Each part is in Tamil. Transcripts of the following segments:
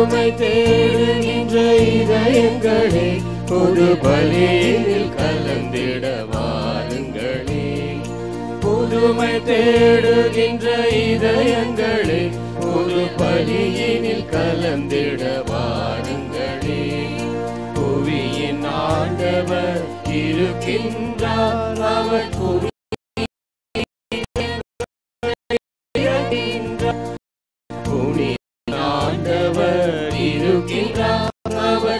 புதுமை தேடுகின்ற இதயங்களே புது பலியில் கலந்திட வாருங்களே புதுமை தேடுகின்ற இதயங்களே புது பலியினில் கலந்திட வாருங்களே புவியின் ஆண்டவர் இருக்கின்றார் அவர் புவி புனித ஆண்டவர் இருக்கின்றார் அவர்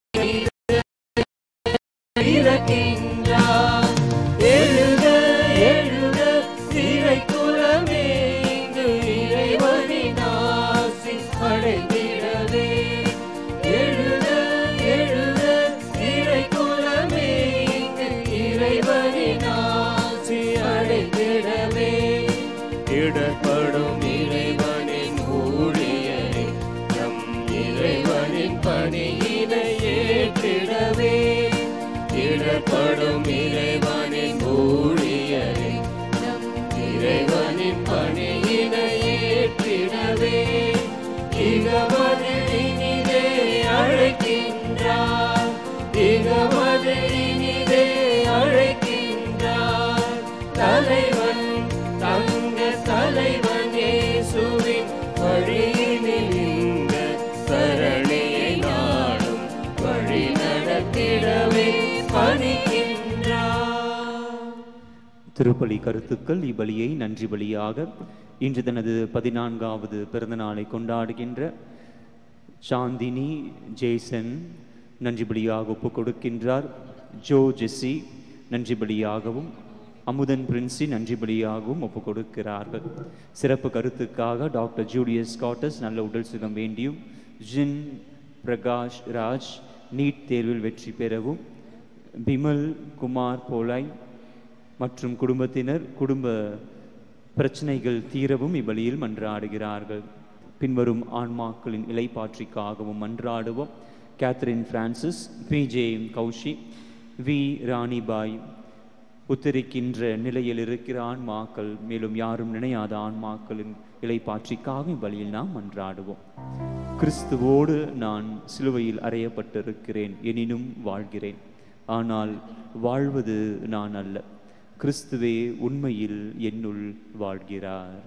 இருக்கின்றார் எழுக எழுக திரை குலமே இங்கு இறைவனின் ஆசி அடைந்திடவே எழுக எழுக திரை குலமே இங்கு இறைவனின் ஆசி அடைந்திடவே இடர்படும் இறைவனின் ஊழியரை நம் இறைவனின் பணியினை ஏற்றிடவே இடர்படும் இறைவனின் ஊழியரை நம் இறைவனின் பணியினை ஏற்றிடவே இகமது இனிதே அழைக்கின்றார் இகமது இனிதே அழைக்கின்றார் தலைவன் தங்க தலைவன் இயேசுவின் வழியினில் இந்த தரணியை நாடும் வழி நடத்திடவே பணிக்கின்றார் திருப்பலி கருத்துக்கள் இப்பலியை நன்றி பலியாக இன்று தனது பதினான்காவது பிறந்த நாளை கொண்டாடுகின்ற சாந்தினி ஜேசன் நன்றி பலியாக ஒப்புக் கொடுக்கின்றார் ஜோ ஜெஸ்ஸி நன்றி பலியாகவும் அமுதன் பிரின்சி நன்றி பலியாகவும் ஒப்புக் கொடுக்கிறார்கள் சிறப்பு கருத்துக்காக டாக்டர் ஜூலியஸ் காட்டஸ் நல்ல உடல் சுகம் வேண்டியும் ஜின் பிரகாஷ் ராஜ் நீட் தேர்வில் வெற்றி பெறவும் பிமல் குமார் போலாய் மற்றும் குடும்பத்தினர் குடும்ப பிரச்சனைகள் தீரவும் இவ்வழியில் மன்றாடுகிறார்கள் பின்வரும் ஆன்மாக்களின் இலைப்பாற்றிக்காகவும் மன்றாடுவோம் Catherine Francis P J Kaushi V Ranibai உத்தரிக்கின்ற நிலையில் இருக்கிற ஆன்மாக்கள் மேலும் யாரும் நினையாத ஆன்மாக்களின் இலைப்பாற்றிக்காக இவ்வழியில் நாம் மன்றாடுவோம் கிறிஸ்துவோடு நான் சிலுவையில் அறையப்பட்டிருக்கிறேன் எனினும் வாழ்கிறேன் ஆனால் வாழ்வது நான் அல்ல கிறிஸ்துவே உண்மையில் என்னுள் வாழ்கிறார்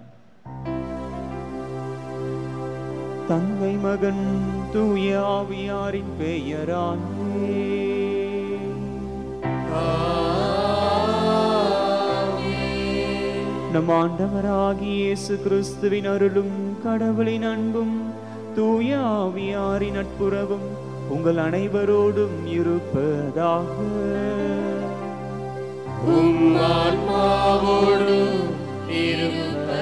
தந்தை மகன் தூய ஆவியாரின் பெயரானே நம் ஆண்டவராகிய இயேசு கிறிஸ்துவின் அருளும் கடவுளின் அன்பும் தூய ஆவியாரின் நட்புறவும் உங்கள் அனைவரோடும் இருப்பதாக உம் ஆன்மாவோடு இருப்பதாக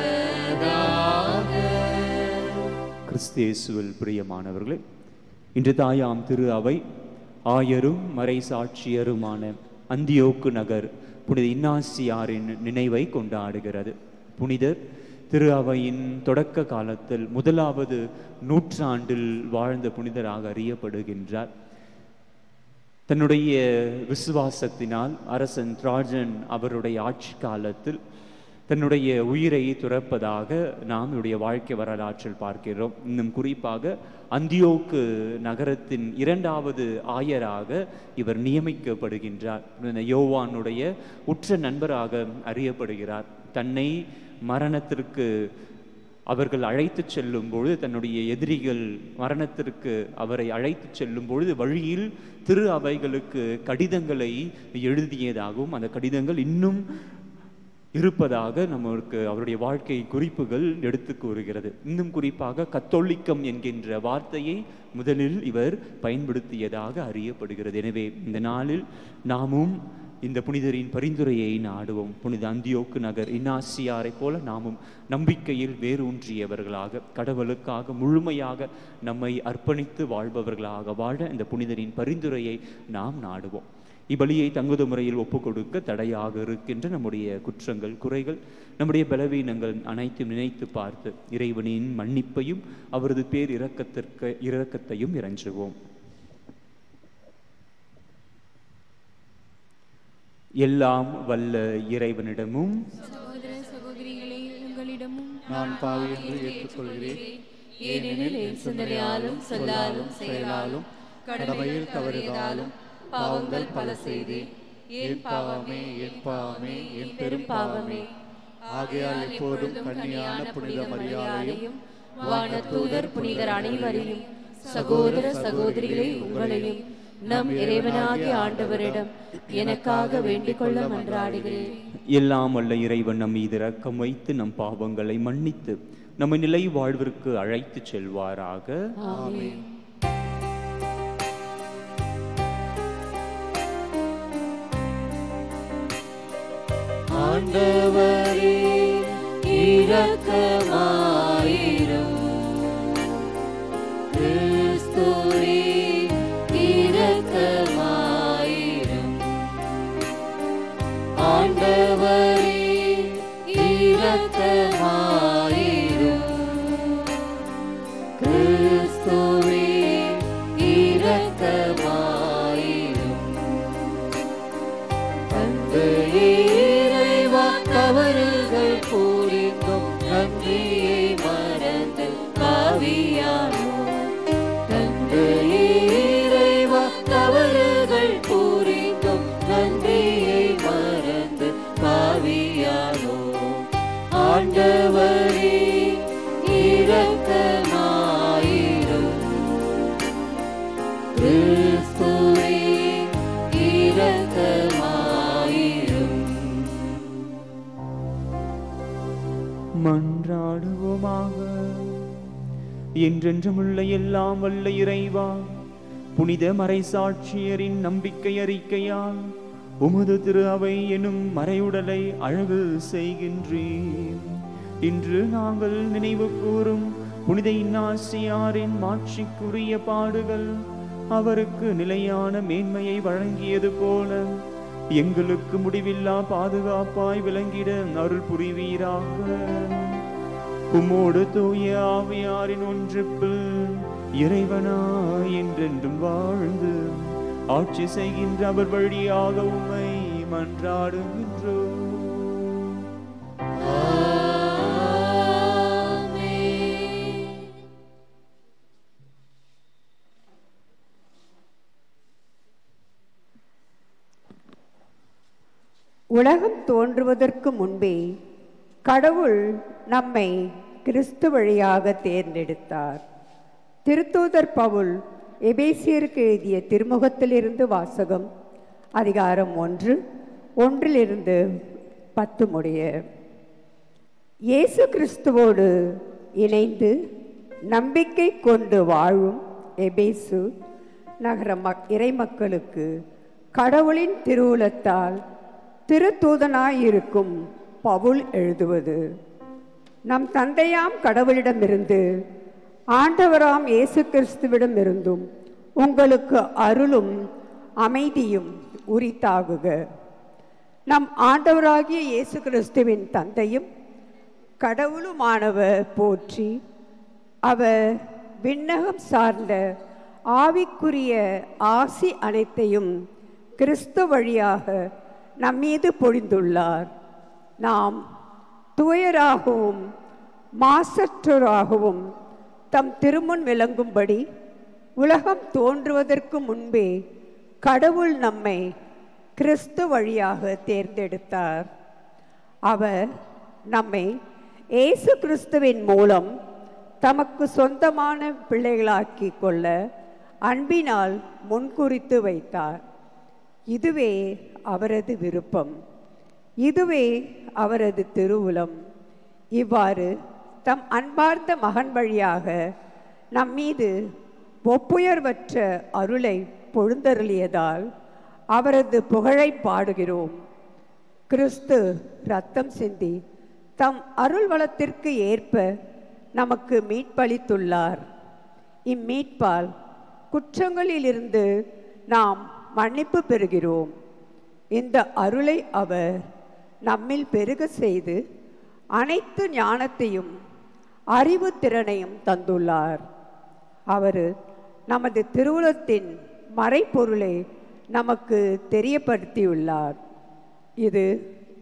கிறிஸ்தியேசுவில் பிரியமானவர்களே இன்று தாயாம் திரு அவை ஆயரும் மறைசாட்சியருமான அந்தியோக்கு நகர் புனித இன்னாசியாரின் நினைவை கொண்டாடுகிறது புனிதர் திரு அவையின் தொடக்க காலத்தில் முதலாவது நூற்றாண்டில் வாழ்ந்த புனிதராக அறியப்படுகின்றார் தன்னுடைய விசுவாசத்தினால் அரசன் திராஜன் அவருடைய ஆட்சி காலத்தில் தன்னுடைய உயிரை துறப்பதாக நாம் இவருடைய வாழ்க்கை வரலாற்றில் பார்க்கிறோம் இன்னும் குறிப்பாக அந்தியோக்கு நகரத்தின் இரண்டாவது ஆயராக இவர் நியமிக்கப்படுகின்றார் இந்த யோவானுடைய உற்ற நண்பராக அறியப்படுகிறார் தன்னை மரணத்திற்கு அவர்கள் அழைத்துச் செல்லும் பொழுது தன்னுடைய எதிரிகள் மரணத்திற்கு அவரை அழைத்துச் செல்லும் பொழுது வழியில் திரு அவைகளுக்கு கடிதங்களை எழுதியதாகவும் அந்த கடிதங்கள் இன்னும் இருப்பதாக நமக்கு அவருடைய வாழ்க்கை குறிப்புகள் எடுத்து கூறுகிறது இன்னும் குறிப்பாக கத்தோலிக்கம் என்கின்ற வார்த்தையை முதலில் இவர் பயன்படுத்தியதாக அறியப்படுகிறது எனவே இந்த நாளில் நாமும் இந்த புனிதரின் பரிந்துரையை நாடுவோம் புனித அந்தியோக்கு நகர் இன்னாசியாரைப் போல நாமும் நம்பிக்கையில் வேரூன்றியவர்களாக கடவுளுக்காக முழுமையாக நம்மை அர்ப்பணித்து வாழ்பவர்களாக வாழ இந்த புனிதரின் பரிந்துரையை நாம் நாடுவோம் இப்பலியை தங்குத முறையில் ஒப்புக் கொடுக்க தடையாக இருக்கின்ற நம்முடைய குற்றங்கள் குறைகள் நம்முடைய பலவீனங்கள் அனைத்தும் நினைத்து பார்த்து இறைவனின் மன்னிப்பையும் அவரது பேர் இரக்கத்திற்கு இரக்கத்தையும் இறைஞ்சுவோம் எல்லாம் வல்ல இறைவனிடமும் சகோதர சகோதரிகளே உங்களிடமும் நான் பாவி என்று ஏற்றுக்கொள்கிறேன் ஏனெனில் என் சிந்தனையாலும் சொல்லாலும் செயலாலும் கடமையில் தவறியதாலும் பாவங்கள் பல செய்தேன் என் பாவமே என் பாவமே என் பெரும் பாவமே ஆகையால் எப்போதும் கன்னியான புனித மரியாதையும் வானதூதர் புனிதர் அனைவரையும் சகோதர சகோதரிகளை உங்களையும் நம் இறைவனாகிய ஆண்டவரிடம் எனக்காக வேண்டிக் கொள்ள மன்றாடுகிறேன் எல்லாம் வல்ல இறைவன் நம் மீது இரக்கம் வைத்து நம் பாவங்களை மன்னித்து நம்மை நிலை வாழ்விற்கு அழைத்துச் செல்வாராக ஆமென் ஆண்டவரே இரக்கமாயிரும் கிறிஸ்துவே இரக்கமாயிரும் ஆண்டவரே இரக்கமாயிரும் கிறிஸ்துவே இரக்கமாயிரும் தந்தையே இறைவா தவறுகள் புரிந்தும் நன்றியை மறந்து பாவியானோ தந்தையே இறைவா தவறுகள் புரிந்தும் நன்றியை மறந்து பாவியானோ ஆண்டவரே இரக்கமாயிரும் கிறிஸ்துவே இரக்கமாயிரும் மன்றாடுவோமாக என்றென்றுமுள்ள எல்லாம் வல்ல இறைவா புனித மறைசாட்சியரின் நம்பிக்கை அறிக்கையால் உமது திரு அவை எனும் மறையுடலை அழகு செய்கின்றேன் இன்று நாங்கள் நினைவு கூறும் புனித இன்னாசியாரின் மாட்சிக்குரிய பாடுகள் அவருக்கு நிலையான மேன்மையை வழங்கியது போல எங்களுக்கு முடிவில்லா பாதுகாப்பாய் விளங்கிட அருள் புரிவீராக உம்மோடு தூய ஆவியாரின் ஒன்றுப்பில் இறைவனா என்றென்றும் வாழ்ந்து ஆட்சி செய்கின்ற அவர் வழியாக உம்மை மன்றாடுகின்றோம் உலகம் தோன்றுவதற்கு முன்பே கடவுள் நம்மை கிறிஸ்து வழியாக தேர்ந்தெடுத்தார் திருத்தூதர் பவுல் எபேசியருக்கு எழுதிய திருமுகத்திலிருந்து வாசகம் அதிகாரம் ஒன்று ஒன்றிலிருந்து பத்து முடிய இயேசு கிறிஸ்துவோடு இணைந்து நம்பிக்கை கொண்டு வாழும் எபேசு நகர மக் இறைமக்களுக்கு கடவுளின் திருவுலத்தால் திருத்தூதனாயிருக்கும் பவுல் எழுதுவது நம் தந்தையாம் கடவுளிடமிருந்து ஆண்டவராம் இயேசு கிறிஸ்துவிடமிருந்தும் உங்களுக்கு அருளும் அமைதியும் உரித்தாகுக நம் ஆண்டவராகிய இயேசு கிறிஸ்துவின் தந்தையும் கடவுளுமானவர் போற்றி அவர் விண்ணகம் சார்ந்த ஆவிக்குரிய ஆசி அனைத்தையும் கிறிஸ்து வழியாக நம்மீது பொழிந்துள்ளார் நாம் தூயராகவும் மாசற்றோராகவும் தம் திருமுன் விளங்கும்படி உலகம் தோன்றுவதற்கு முன்பே கடவுள் நம்மை கிறிஸ்து வழியாக தேர்ந்தெடுத்தார் அவர் நம்மை இயேசு கிறிஸ்துவின் மூலம் தமக்கு சொந்தமான பிள்ளைகளாக்கி கொள்ள அன்பினால் முன்குறித்து வைத்தார் இதுவே அவரது விருப்பம் இதுவே அவரது திருவுளம் இவ்வாறு தம் அன்பார்ந்த மகன் வழியாக நம்மீது ஒப்புயர்வற்ற அருளை பொழுந்தருளியதால் அவரது புகழை பாடுகிறோம் கிறிஸ்து ரத்தம் சிந்தி தம் அருள் வளத்திற்கு ஏற்ப நமக்கு மீட்பளித்துள்ளார் இம்மீட்பால் குற்றங்களிலிருந்து நாம் மன்னிப்பு பெறுகிறோம் இந்த அருளை அவர் நம்மில் பெருக செய்து அனைத்து ஞானத்தையும் அறிவு திறனையும் தந்துள்ளார் அவர் நமது திருவுளத்தின் மறைப்பொருளை நமக்கு தெரியப்படுத்தியுள்ளார் இது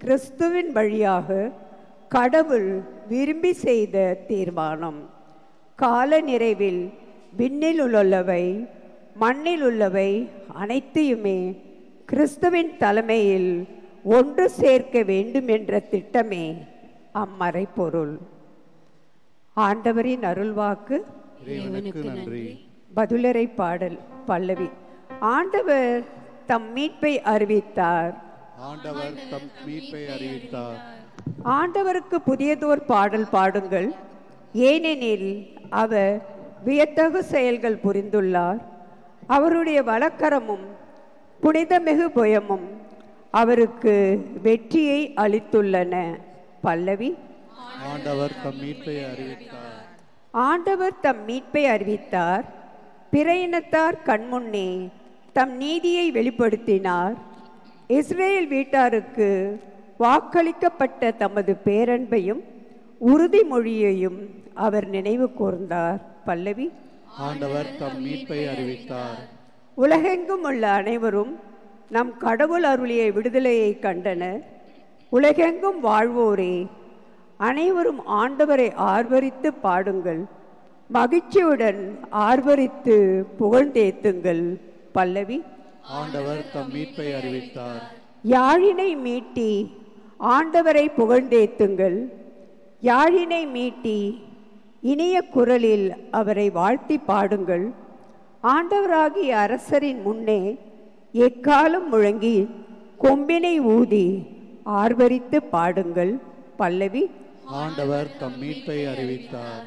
கிறிஸ்துவின் வழியாக கடவுள் விரும்பி செய்த தீர்மானம் கால நிறைவில் விண்ணில் உள்ளவை மண்ணில் உள்ளவை அனைத்தையுமே கிறிஸ்துவின் தலைமையில் ஒன்று சேர்க்க வேண்டும் என்ற திட்டமே அம்மறைப்பொருள் ஆண்டவரின் அருள்வாக்கு இறைவனுக்கு நன்றி பதிலரை பாடல் பல்லவி ஆண்டவர் தம் மீட்பை அறிவித்தார் ஆண்டவர் தம் மீட்பை அறிவித்தார் ஆண்டவருக்கு புதியதோர் பாடல் பாடுங்கள் ஏனெனில் அவர் வியத்தகு செயல்கள் புரிந்துள்ளார் அவருடைய வழக்கரமும் புனிதமிகு புயமும் அவருக்கு வெற்றியை அளித்துள்ளன பல்லவி ஆண்டவர் தம் மீட்பை அறிவித்தார் ஆண்டவர் தம் மீட்பை அறிவித்தார் பிற இனத்தார் கண்முன்னே தம் நீதியை வெளிப்படுத்தினார் இஸ்ரேல் வீட்டாருக்கு வாக்களிக்கப்பட்ட தமது பேரன்பையும் உறுதிமொழியையும் அவர் நினைவு கூர்ந்தார் பல்லவி ஆண்டவர் தம் மீட்பை அறிவித்தார் உலகெங்கும் உள்ள அனைவரும் நம் கடவுள் அருளிய விடுதலையை கண்டனர் உலகெங்கும் வாழ்வோரே அனைவரும் ஆண்டவரை ஆர்வரித்து பாடுங்கள் மகிழ்ச்சியுடன் ஆர்வரித்து புகழ்ந்தேத்துங்கள் பல்லவி ஆண்டவர் தம் மீட்பை அறிவித்தார் யாழினை மீட்டி ஆண்டவரை புகழ்ந்தேத்துங்கள் யாழினை மீட்டி இனிய குரலில் அவரை வாழ்த்தி பாடுங்கள் ஆண்டவராகிய அரசரின் முன்னே எக்காலம் முழங்கி கொம்பினை ஊதி ஆர்வரித்து பாடுங்கள் பல்லவி ஆண்டவர் தம் மீட்பை அறிவித்தார்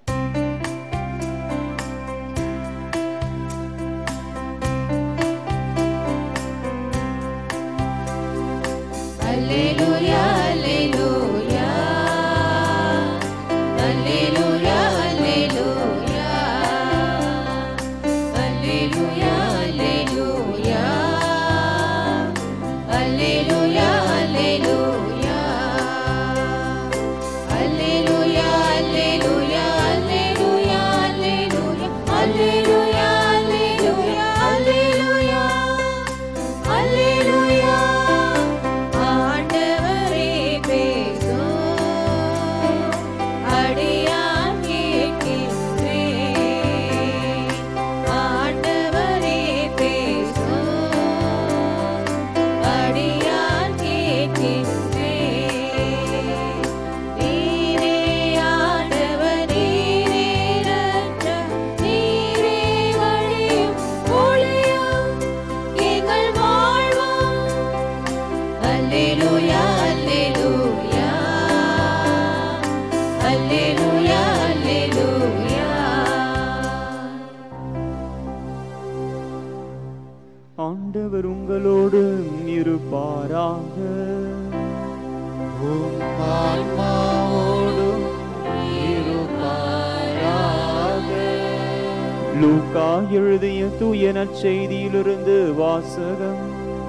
Alleluia, alleluia. Alleluia, alleluia. Alleluia, alleluia. Alleluia, alleluia. Alleluia, alleluia, alleluia, alleluia. Alleluia, alleluia, alleluia. அல்லேலூயா ஆண்டவரே பேசும் அடியான் கேட்கின்றேன் ஆண்டவரே பேசும் அடியான் கேட்கின்றேன் நீரே ஆண்டவர் நீரே இரட்சகர், நீரே வழியும் ஒளியும் எங்கள் வாழ்வும் அல்லேலூயா அல்லேலூயா அல்லேலூயா அல்லேலூயா ஆண்டவர் உங்களோடு இருப்பாராக உம் ஆன்மாவோடும் இருப்பாராக லூக்கா எழுதிய தூய நற்செய்தியிலிருந்து வாசகம்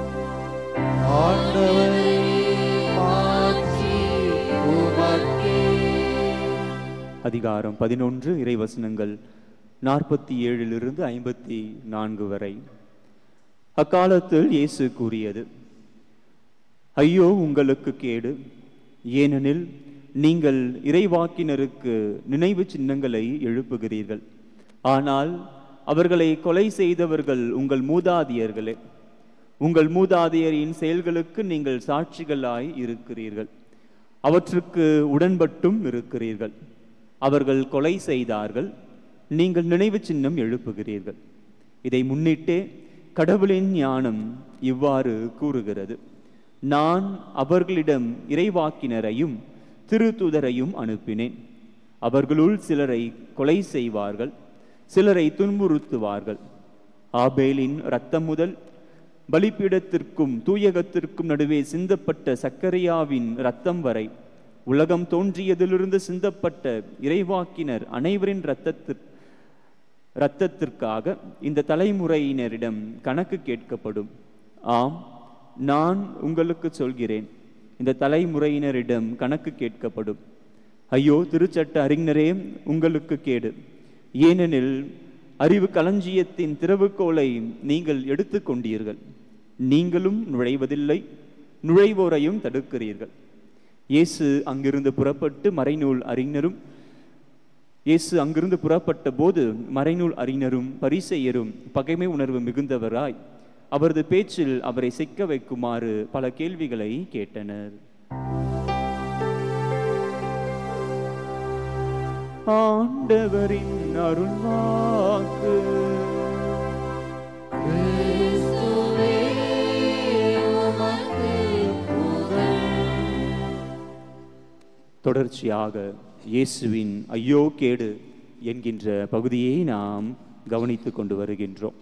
ஆண்டவரே மாட்சி உமக்கே அதிகாரம் பதினொன்று இறைவசனங்கள் நாற்பத்தி ஏழிலிருந்து ஐம்பத்தி நான்கு வரை அக்காலத்தில் இயேசு கூறியது ஐயோ உங்களுக்கு கேடு ஏனெனில் நீங்கள் இறைவாக்கினருக்கு நினைவு சின்னங்களை எழுப்புகிறீர்கள் ஆனால் அவர்களை கொலை செய்தவர்கள் உங்கள் மூதாதையர்களே உங்கள் மூதாதையரின் செயல்களுக்கு நீங்கள் சாட்சிகளாய் இருக்கிறீர்கள் அவற்றுக்கு உடன்பட்டும் இருக்கிறீர்கள் அவர்கள் கொலை செய்தார்கள் நீங்கள் நினைவு சின்னம் எழுப்புகிறீர்கள் இதை முன்னிட்டே கடவுளின் ஞானம் இவ்வாறு கூறுகிறது நான் அவர்களிடம் இறைவாக்கினரையும் திருத்துதரையும் அனுப்பினேன் அவர்களுள் சிலரை கொலை செய்வார்கள் சிலரை துன்புறுத்துவார்கள் ஆபேலின் இரத்தம் முதல் பலிபீடத்திற்கும் தூயகத்திற்கும் நடுவே சிந்தப்பட்ட சக்கரியாவின் இரத்தம் வரை உலகம் தோன்றியதிலிருந்து சிந்தப்பட்ட இறைவாக்கினர் அனைவரின் இரத்தத்திற்கு இரத்தத்திற்காக இந்த தலைமுறையினரிடம் கணக்கு கேட்கப்படும் ஆம் நான் உங்களுக்கு சொல்கிறேன் இந்த தலைமுறையினரிடம் கணக்கு கேட்கப்படும் ஐயோ திருச்சட்ட அறிஞரே உங்களுக்கு கேடு ஏனெனில் அறிவு களஞ்சியத்தின் திறவுகோலை நீங்கள் எடுத்துக்கொண்டீர்கள் நீங்களும் நுழைவதில்லை நுழைவோரையும் தடுக்கிறீர்கள் இயேசு அங்கிருந்து புறப்பட்டு மறைநூல் அறிஞரும் இயேசு அங்கிருந்து புறப்பட்ட போது மறைநூல் அறிஞரும் பரிசெயரும் பகைமை உணர்வு மிகுந்தவராய் அவரது பேச்சில் அவரை சிக்க வைக்குமாறு பல கேள்விகளை கேட்டனர் ஆண்டவரின் அருள்வாக்கு கிறிஸ்துவே உமக்கு புகழ் தொடர்ச்சியாக இயேசுவின் ஐயோ கேடு என்கின்ற பகுதியை நாம் கவனித்துக் கொண்டு வருகின்றோம்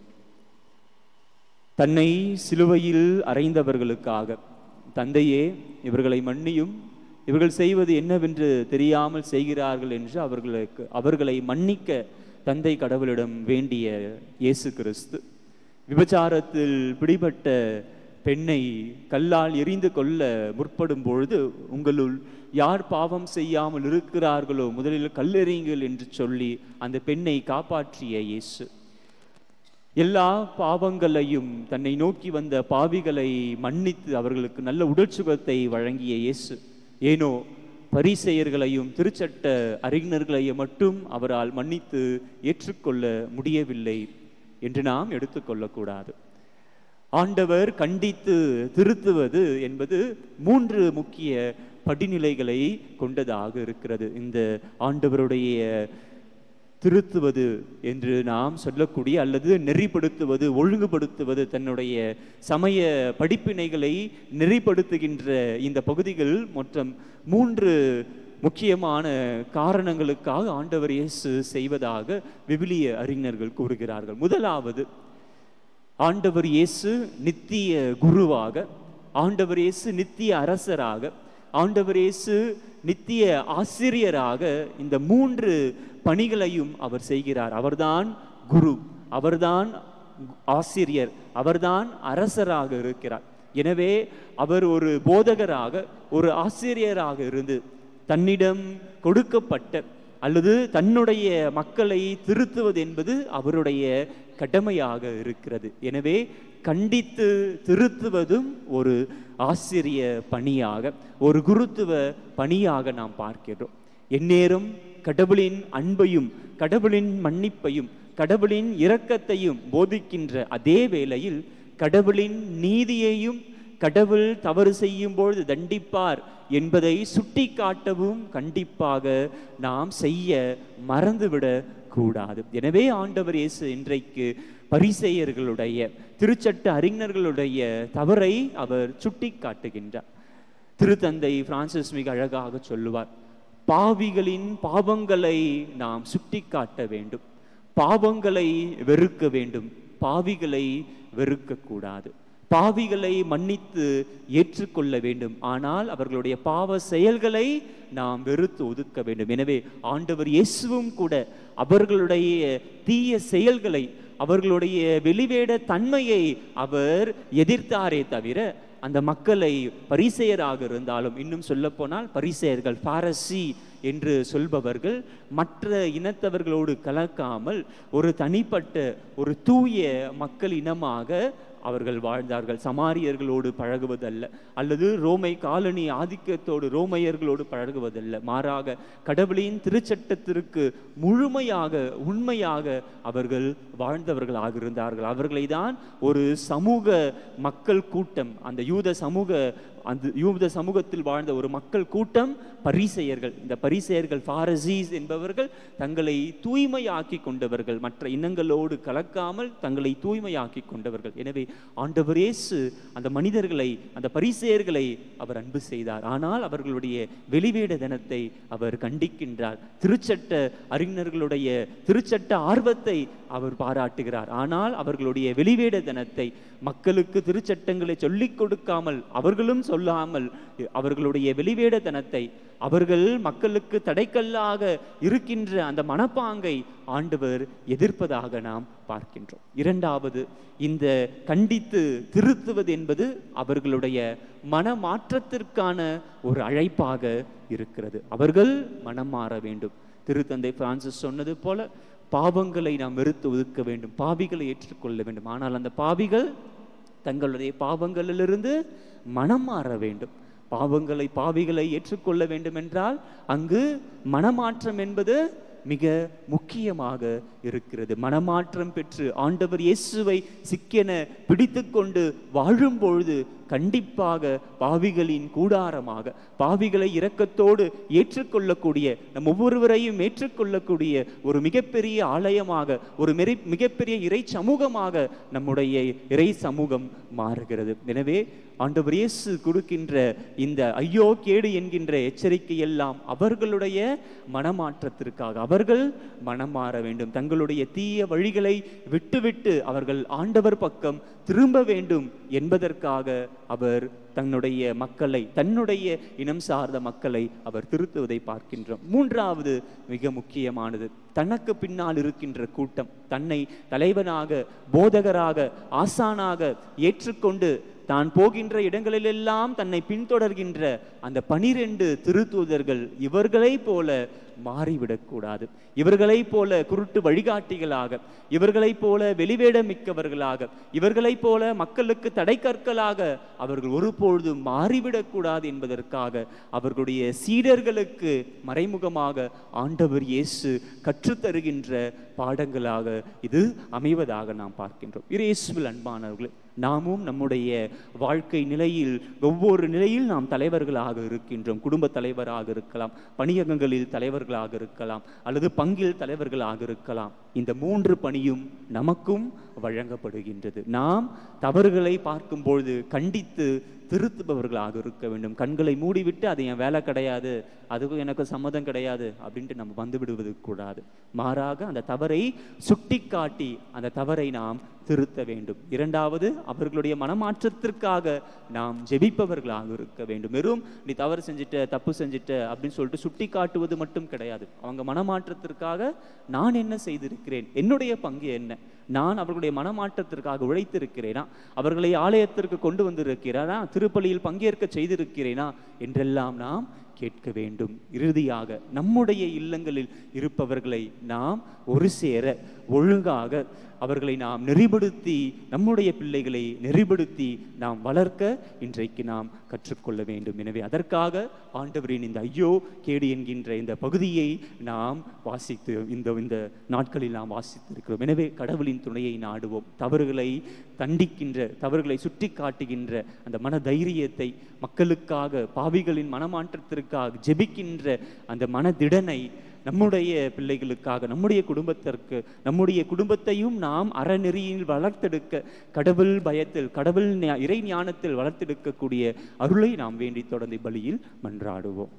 தன்னை சிலுவையில் அறைந்தவர்களுக்காக தந்தையே இவர்களை மன்னியும் இவர்கள் செய்வது என்னவென்று தெரியாமல் செய்கிறார்கள் என்று அவர்களுக்கு அவர்களை மன்னிக்க தந்தை கடவுளிடம் வேண்டிய இயேசு கிறிஸ்து விபச்சாரத்தில் பிடிபட்ட பெண்ணை கல்லால் எரிந்து கொள்ள முற்படும் பொழுது உங்களுள் யார் பாவம் செய்யாமல் இருக்கிறார்களோ முதலில் கல்லெறியுங்கள் என்று சொல்லி அந்த பெண்ணை காப்பாற்றிய இயேசு எல்லா பாவங்களையும் தன்னை நோக்கி வந்த பாவிகளை மன்னித்து அவர்களுக்கு நல்ல உடற்சுகத்தை வழங்கிய இயேசு ஏனோ பரிசெயர்களையும் திருச்சட்ட அறிஞர்களையும் மட்டும் அவரால் மன்னித்து ஏற்றுக்கொள்ள முடியவில்லை என்று நாம் எடுத்துக்கொள்ளக்கூடாது ஆண்டவர் கண்டித்து திருத்துவது என்பது மூன்று முக்கிய படிநிலைகளை கொண்டதாக இருக்கிறது இந்த ஆண்டவருடைய திருத்துவது என்று நாம் சொல்லக்கூடிய அல்லது நெறிப்படுத்துவது ஒழுங்குபடுத்துவது தன்னுடைய சமய படிப்பினைகளை நெறிப்படுத்துகின்ற இந்த பகுதிகள் மொத்தம் மூன்று முக்கியமான காரணங்களுக்காக ஆண்டவர் இயேசு செய்வதாக விவிலிய அறிஞர்கள் கூறுகிறார்கள் முதலாவது ஆண்டவர் இயேசு நித்திய குருவாக ஆண்டவர் இயேசு நித்திய அரசராக ஆண்டவர் இயேசு நித்திய ஆசிரியராக இந்த மூன்று பணிகளையும் அவர் செய்கிறார் அவர்தான் குரு அவர்தான் ஆசிரியர் அவர்தான் அரசராக இருக்கிறார் எனவே அவர் ஒரு போதகராக ஒரு ஆசிரியராக இருந்து தன்னிடம் கொடுக்கப்பட்ட அல்லது தன்னுடைய மக்களை திருத்துவது என்பது அவருடைய கடமையாக இருக்கிறது எனவே கண்டித்து திருத்துவதும் ஒரு ஆசிரிய பணியாக ஒரு குருத்துவ பணியாக நாம் பார்க்கிறோம் எந்நேரம் கடவுளின் அன்பையும் கடவுளின் மன்னிப்பையும் கடவுளின் இரக்கத்தையும் போதிக்கின்ற அதே வேளையில் கடவுளின் நீதியையும் கடவுள் தவறு செய்யும் பொழுது தண்டிப்பார் என்பதை சுட்டி காட்டவும் கண்டிப்பாக நாம் செய்ய மறந்துவிடக் கூடாது எனவே ஆண்டவர் இயேசு இன்றைக்கு பரிசெயர்களுடைய திருச்சட்ட அறிஞர்களுடைய தவறை அவர் சுட்டி காட்டுகின்றார் திருத்தந்தை பிரான்சிஸ் மிக அழகாக சொல்லுவார் பாவிகளின் பாவங்களை நாம் சுட்டி காட்ட வேண்டும் பாவங்களை வெறுக்க வேண்டும் பாவிகளை வெறுக்கக்கூடாது பாவிகளை மன்னித்து ஏற்றுக்கொள்ள வேண்டும் ஆனால் அவர்களுடைய பாவ செயல்களை நாம் வெறுத்து ஒதுக்க வேண்டும் எனவே ஆண்டவர் இயேசுவும் கூட அவர்களுடைய தீய செயல்களை அவர்களுடைய வெளிவேட தன்மையை அவர் எதிர்த்தாரே தவிர அந்த மக்களை பரிசெயராக இருந்தாலும் இன்னும் சொல்லப்போனால் பரிசெயர்கள் பாரசி என்று சொல்பவர்கள் மற்ற இனத்தவர்களோடு கலக்காமல் ஒரு தனிப்பட்ட ஒரு தூய மக்கள் இனமாக அவர்கள் வாழ்ந்தார்கள் சமாரியர்களோடு பழகுவதல்ல அல்லது ரோமை காலனி ஆதிக்கத்தோடு ரோமையர்களோடு பழகுவதல்ல மாறாக கடவுளின் திருச்சட்டத்திற்கு முழுமையாக உண்மையாக அவர்கள் வாழ்ந்தவர்களாக இருந்தார்கள் அவர்களை தான் ஒரு சமூக மக்கள் கூட்டம் அந்த யூத சமூக அந்த யூத சமூகத்தில் வாழ்ந்த ஒரு மக்கள் கூட்டம் பரிசெயர்கள் இந்த பரிசெயர்கள் பாரசீஸ் என்பவர்கள் தங்களை தூய்மையாக்கி கொண்டவர்கள் மற்ற இனங்களோடு கலக்காமல் தங்களை தூய்மையாக்கி கொண்டவர்கள் எனவே ஆண்டவர் இயேசு அந்த மனிதர்களை அந்த பரிசெயர்களை அவர் அன்பு செய்தார் ஆனால் அவர்களுடைய வெளிவேட தினத்தை அவர் கண்டிக்கின்றார் திருச்சட்ட அறிஞர்களுடைய திருச்சட்ட ஆர்வத்தை அவர் பாராட்டுகிறார் ஆனால் அவர்களுடைய வெளிவேட தினத்தை மக்களுக்கு திருச்சட்டங்களை சொல்லிக் கொடுக்காமல் அவர்களும் சொல்லாமல் அவர்களுடைய வெளிவேடத்தனத்தை அவர்கள் மக்களுக்கு தடைக்கல்லாக இருக்கின்ற அந்த மனப்பாங்கை ஆண்டவர் எதிர்ப்பதாக நாம் பார்க்கின்றோம் இரண்டாவது இந்த கண்டித்து திருத்துவது என்பது அவர்களுடைய மனமாற்றத்திற்கான ஒரு அழைப்பாக இருக்கிறது அவர்கள் மனம் மாற வேண்டும் திருத்தந்தை பிரான்சிஸ் சொன்னது போல பாவங்களை நாம் வெறுத்து ஒதுக்க வேண்டும் பாவிகளை ஏற்றுக்கொள்ள வேண்டும் ஆனால் அந்த பாவிகள் தங்களுடைய பாவங்களிலிருந்து மனம் மாற வேண்டும் பாவங்களை பாவிகளை ஏற்றுக்கொள்ள வேண்டும் என்றால் அங்கு மனமாற்றம் என்பது மிக முக்கியமாக இருக்கிறது மனமாற்றம் பெற்று ஆண்டவர் இயேசுவை சிக்கென பிடித்து கொண்டு வாழும் பொழுது கண்டிப்பாக பாவிகளின் கூடாரமாக பாவிகளை இரக்கத்தோடு ஏற்றுக்கொள்ளக்கூடிய நம் ஒவ்வொருவரையும் ஏற்றுக்கொள்ளக்கூடிய ஒரு மிகப்பெரிய ஆலயமாக ஒரு மெரி மிகப்பெரிய இறை சமூகமாக நம்முடைய இறை சமூகம் மாறுகிறது எனவே ஆண்டவர் இயேசு கொடுக்கின்ற இந்த ஐயோ கேடு என்கின்ற எச்சரிக்கை எல்லாம் அவர்களுடைய மனமாற்றத்திற்காக அவர்கள் மனம் மாற வேண்டும் தங்களுடைய தீய வழிகளை விட்டுவிட்டு அவர்கள் ஆண்டவர் பக்கம் திரும்ப வேண்டும் என்பதற்காக அவர் தன்னுடைய மக்களை தன்னுடைய இனம் சார்ந்த மக்களை அவர் திருத்துவதை பார்க்கின்றோம் மூன்றாவது மிக முக்கியமானது தனக்கு பின்னால் இருக்கின்ற கூட்டம் தன்னை தலைவனாக போதகராக ஆசானாக ஏற்றுக்கொண்டு தான் போகின்ற இடங்களிலெல்லாம் தன்னை பின்தொடர்கின்ற அந்த பனிரெண்டு திருத்தூதர்கள் இவர்களைப் போல மாறிவிடக்கூடாது இவர்களைப் போல குருட்டு வழிகாட்டிகளாக இவர்களைப் போல வெளிவேடம் மிக்கவர்களாக இவர்களைப் போல மக்களுக்கு தடை கற்களாக அவர்கள் ஒருபொழுதும் மாறிவிடக்கூடாது என்பதற்காக அவர்களுடைய சீடர்களுக்கு மறைமுகமாக ஆண்டவர் இயேசு கற்றுத்தருகின்ற பாடங்களாக இது அமைவதாக நாம் பார்க்கின்றோம் இயேசுவில் அன்பானவர்களே நாமும் நம்முடைய வாழ்க்கை நிலையில் ஒவ்வொரு நிலையில் நாம் தலைவர்களாக இருக்கின்றோம் குடும்ப தலைவராக இருக்கலாம் பணியகங்களில் தலைவர்களாக இருக்கலாம் அல்லது பங்கில் தலைவர்களாக இருக்கலாம் இந்த மூன்று பணியும் நமக்கும் வழங்கப்படுகின்றது நாம் தவறுகளை பார்க்கும் பொழுது கண்டித்து திருத்துபவர்களாக இருக்க வேண்டும் கண்களை மூடிவிட்டு அது என் வேலை கிடையாது அதுக்கும் எனக்கு சம்மதம் கிடையாது அப்படின்ட்டு நம்ம வந்து விடுவது கூடாது மாறாக அந்த தவறை சுட்டிக்காட்டி அந்த தவறை நாம் திருத்த வேண்டும் இரண்டாவது அவர்களுடைய மனமாற்றத்திற்காக நாம் ஜெபிப்பவர்களாக இருக்க வேண்டும் வெறும் நீ தவறு செஞ்சுட்ட தப்பு செஞ்சுட்ட அப்படின்னு சொல்லிட்டு சுட்டி காட்டுவது மட்டும் கிடையாது அவங்க மனமாற்றத்திற்காக நான் என்ன செய்திருக்கிறேன் என்னுடைய பங்கு என்ன நான் அவர்களுடைய மனமாற்றத்திற்காக உழைத்திருக்கிறேனா அவர்களை ஆலயத்திற்கு கொண்டு வந்திருக்கிறேனா திருப்பலியில் பங்கேற்க செய்திருக்கிறேனா என்றெல்லாம் நாம் கேட்க வேண்டும் இறுதியாக நம்முடைய இல்லங்களில் இருப்பவர்களை நாம் ஒரு சேர ஒழுங்காக அவர்களை நாம் நெறிப்படுத்தி நம்முடைய பிள்ளைகளை நெறிப்படுத்தி நாம் வளர்க்க இன்றைக்கு நாம் கற்றுக்கொள்ள வேண்டும் எனவே அதற்காக ஆண்டவரின் இந்த ஐயோ கேடு என்கின்ற இந்த பகுதியை நாம் வாசித்து இந்த இந்த நாட்களில் நாம் வாசித்திருக்கிறோம் எனவே கடவுளின் துணையை நாடுவோம் தவறுகளை தண்டிக்கின்ற தவறுகளை சுட்டி காட்டுகின்ற அந்த மன தைரியத்தை மக்களுக்காக பாவிகளின் மனமாற்றத்திற்காக ஜெபிக்கின்ற அந்த மனதிடனை நம்முடைய பிள்ளைகளுக்காக நம்முடைய குடும்பத்திற்கு நம்முடைய குடும்பத்தையும் நாம் அறநெறியில் வளர்த்தெடுக்க கடவுள் பயத்தில் கடவுள் ஞா- இறை ஞானத்தில் வளர்த்தெடுக்கக்கூடிய அருளை நாம் வேண்டி தொடர்ந்து பலியில் மன்றாடுவோம்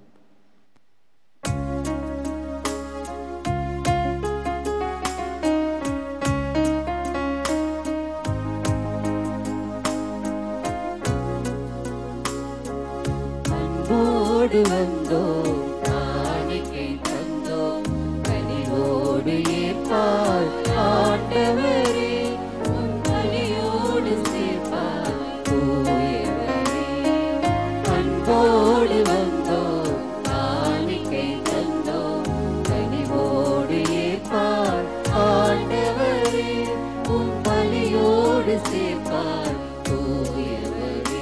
அன்போடு வந்தோம் காணிக்கை தந்தோம் கனிவோடு ஏற்பார் ஆண்டவரே உம் பலியோடு சேர்ப்பார் தூயவரே அன்போடு வந்தோம் காணிக்கை தந்தோம் கனிவோடு ஏற்பார் ஆண்டவரே உம் பலியோடு சேர்ப்பார் தூயவரே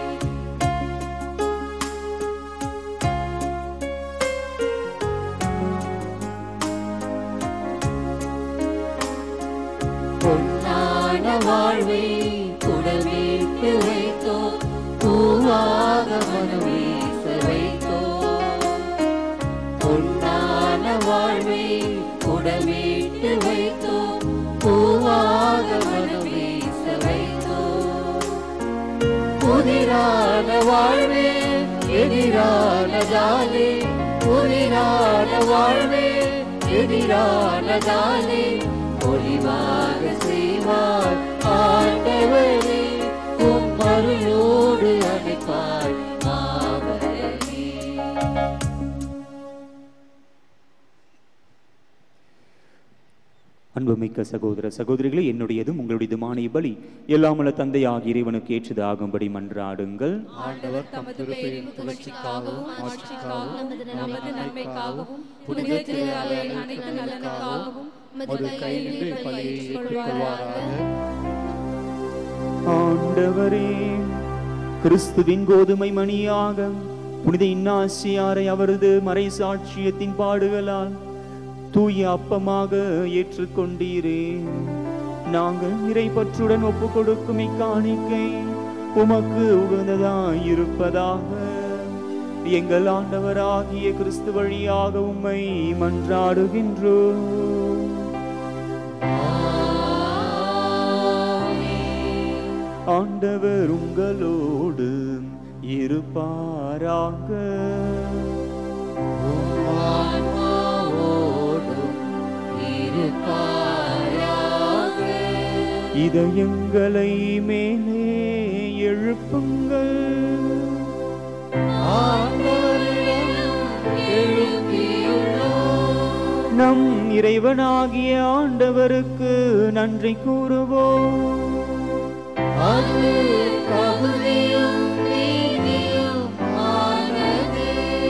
பொன்னான வாழ்வை குடமேட்டு வைத்தோ பூவாக மனமேச வைத்தோ பொன்னான வாழ்வை குடமேட்டு வைத்தோ பூவாக மனமேச வைத்தோ புதிரான வாழ்வே எதிரானதாலே புதிரான வாழ்வே எதிரானதாலே ஒளிவாக செய்வார் ஆண்டவரே உம் அருளோடு அழைப்பார் மாவரே அன்புமிக்க சகோதர சகோதரிகளே என்னுடையதும் உங்களுடையதுமான பலி எல்லாமல்ல தந்தையாகிய இறைவனுக்கு ஏற்றது ஆகும்படி மன்றாடுங்கள் ஆண்டவர் தம் திருப்பெயரின் புகழ்ச்சிக்காகவும் ஆட்சிக்காகவும் நமது நன்மைக்காகவும் புனித திரு அவை அனைத்து நலனுக்காகவும் மது கையிலே பலியை ஏற்றுக்கொள்வாராக ஆண்டவரே கிறிஸ்துவின் கோதுமை மணியாக புனித இன்னாசியாரை அவரது மறை சாட்சியத்தின் பாடுகளால் தூய அப்பமாக ஏற்றுக்கொண்டீரே நாங்கள் இறைப்பற்றுடன் ஒப்பு கொடுக்கும் இக்காணிக்கை உமக்கு உகந்ததாய் இருப்பதாக எங்கள் ஆண்டவராகிய கிறிஸ்து வழியாக உம்மை மன்றாடுகின்றோம் ஆண்டவர் உங்களோடு இருப்பாராக ஆன்மாவோடும் இருப்பாயாக இதயங்களை மேலே எழுப்புங்கள் ஆண்டவரிடம் எழுப்பியுள்ளோம் நம் இறைவனாகிய ஆண்டவருக்கு நன்றி கூறுவோம் அது தகுதியும் நீதியும் ஆனது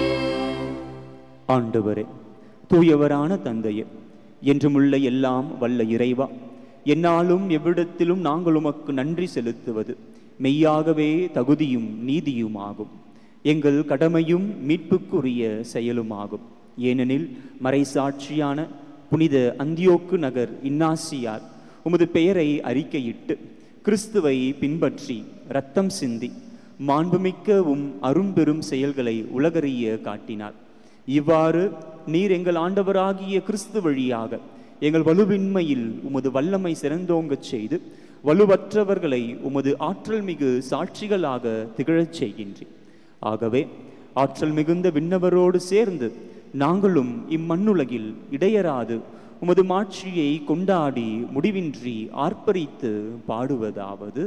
ஆண்டவரே தூயவரான தந்தையே என்றுமுள்ள எல்லாம் வல்ல இறைவா என்னாலும் எவ்விடத்திலும் நாங்கள் உமக்கு நன்றி செலுத்துவது மெய்யாகவே தகுதியும் நீதியுமாகும் எங்கள் கடமையும் மீட்புக்குரிய செயலுமாகும் ஏனெனில் மறைசாட்சியான புனித அந்தியோக்கு நகர் இன்னாசியார் உமது பெயரை அறிக்கையிட்டு கிறிஸ்துவை பின்பற்றி இரத்தம் சிந்தி மாண்புமிக்க உம் அரும்பெரும் செயல்களை உலகறிய காட்டினார் இவ்வாறு நீர் எங்கள் ஆண்டவராகிய கிறிஸ்து வழியாக எங்கள் வலுவின்மையில் உமது வல்லமை சிறந்தோங்கச் செய்து வலுவற்றவர்களை உமது ஆற்றல் மிகு சாட்சிகளாக திகழச் செய்கின்றீர் ஆகவே ஆற்றல் மிகுந்த விண்ணவரோடு சேர்ந்து நாங்களும் இம்மண்ணுலகில் இடையராது உமது மாட்சியை கொண்டாடி முடிவின்றி ஆர்ப்பரித்து பாடுவதாவது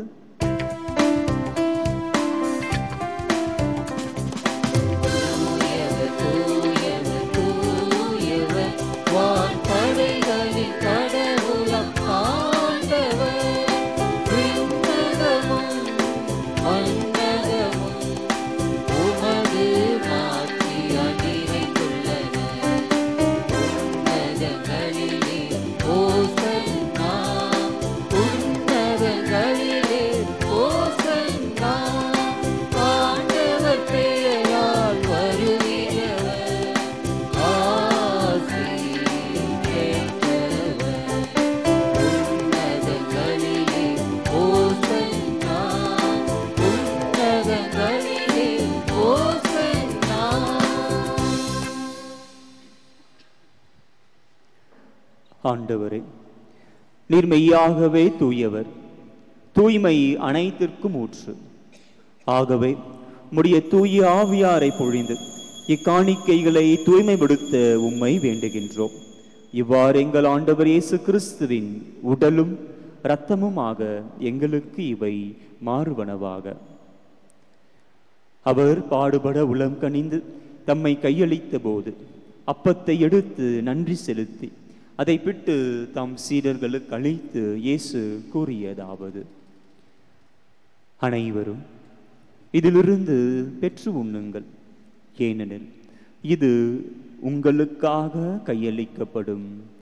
தூயவர் வான்படைகளின் கடவுளம் ஆண்டவர் விண்ணகமும் மண்ணகமும் உமது மாட்சியால் நிறைந்துள்ளன உன்னதங்களிலே ஓசன்னா உன்னதங்களிலே ஓசன்னா ஆண்டவர் பெயரால் வருகிறவர் ஆசி பெற்றவர் உன்னதங்களிலே ஓசன்னா உன்னதங்களிலே ஓசன்னா ஆண்டவரே நீர் மெய்யாகவே தூயவர் தூய்மை அனைத்திற்கும் ஊற்று ஆகவே முடிய தூய ஆவியாரை பொழிந்து இக்காணிக்கைகளை தூய்மைப்படுத்த உம்மை வேண்டுகின்றோம் இவ்வாறு எங்கள் ஆண்டவர் இயேசு கிறிஸ்துவின் உடலும் இரத்தமுமாக எங்களுக்கு இவை மாறுவனவாக அவர் பாடுபட உளம் கனிந்து தம்மை கையளித்த போது அப்பத்தை எடுத்து நன்றி செலுத்தி அதை பிட்டு தம் சீடர்களுக்கு அளித்து இயேசு கூறியதாவது அனைவரும் இதிலிருந்து பெற்று உண்ணுங்கள் ஏனெனில் இது உங்களுக்காக கையளிக்கப்படும்